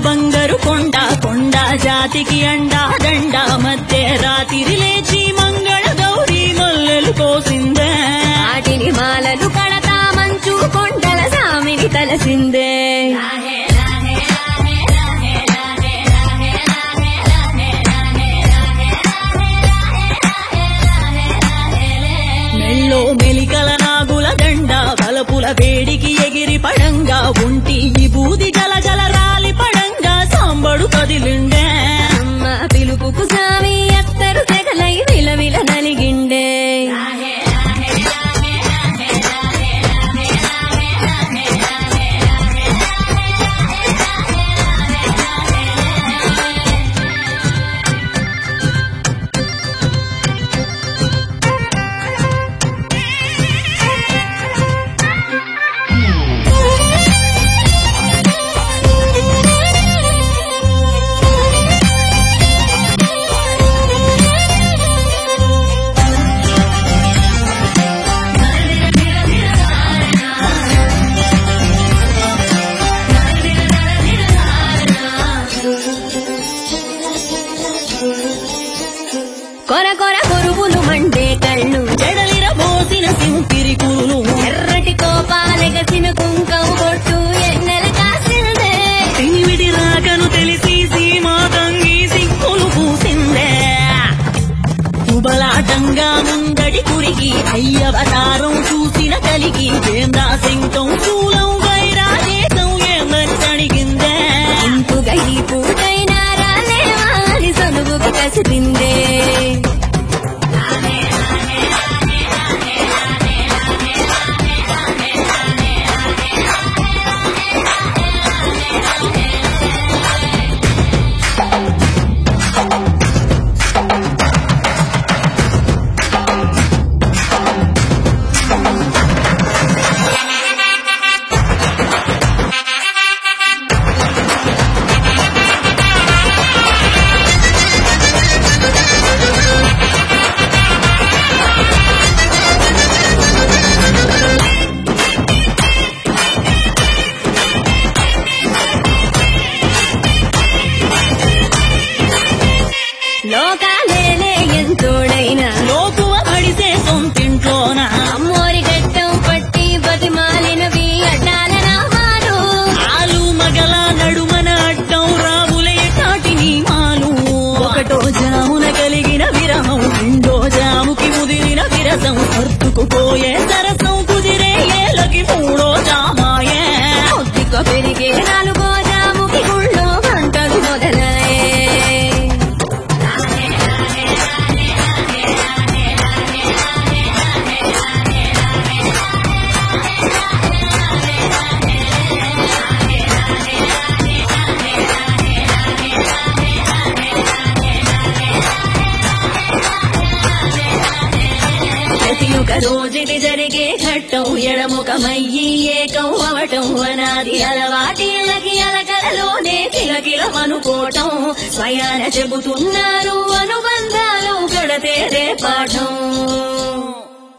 బంగారు కొండ కొండ జాతికి అండా దండ మధ్య రాత్రి లేచి మంగళ గౌరీ మల్లెలు కోసిందే వాటిని మాలలు కడతా మంచు కొండల సామిని తలసిందే మెళ్ళో మెలికల నాగుల దండ బలపుల వేడికి ఎగిరి పడంగా ఒంటి విభూది జల జల రాలి పడంగా సాంబడు కదిలిండే అమ్మ పిలుపుకు సామి అత్తరు తెగలై విలవిల నలిగిండే కొర కొర కొరువులు మండే కళ్ళు జడలిర పోసిన సింపిరి కూలు ఎర్రటి కోపాలెగసిన కుంకం కొట్టు ఎన్నెల కాసిందే తినివిడి రాకను తెలిసి సీమా తంగి సిక్కులు పూసిందే కుబలాటంగా ముందడి కురికి అయ్యవతారం చూసిన కలిగి కేంద్ర సింకం శూలం వైరాజేతం ఏమని అడిగిందే ఇంపుగా ఈ పూటైనా రాలేవా అని సనుగుకి కసిరిందే లోకాలేలే ఎంతోడైనా లోకువ పడిసే సొంతింట్లోన అమ్మోరి గట్టం పట్టి బతిమాలినవి అడ్డాల నామాలు ఆలు మగల నడుమన అడ్డం రావులే కాటిని మాలు ఒకటో జామున కలిగిన విరహం రెండో జాముకి ముదిరిన విరసం సర్దుకుపోయే సరసం కుదిరే ఏలకి మూడో జామాయే కొద్దిగా పెరిగే నాలుగో జాముకి గుళ్ళో గంటలు మొదలయ్యే ప్రతి ఒక్క రోజుకి జరిగే ఘట్టం ఎడముఖమయ్యి ఏకం అవటం అనాది అలవాటిళ్ళకి అలకలలోనే కిలకిలమనుకోవటం స్వయాన చెబుతున్నారు అనుబంధాలు కడతేరే పాఠం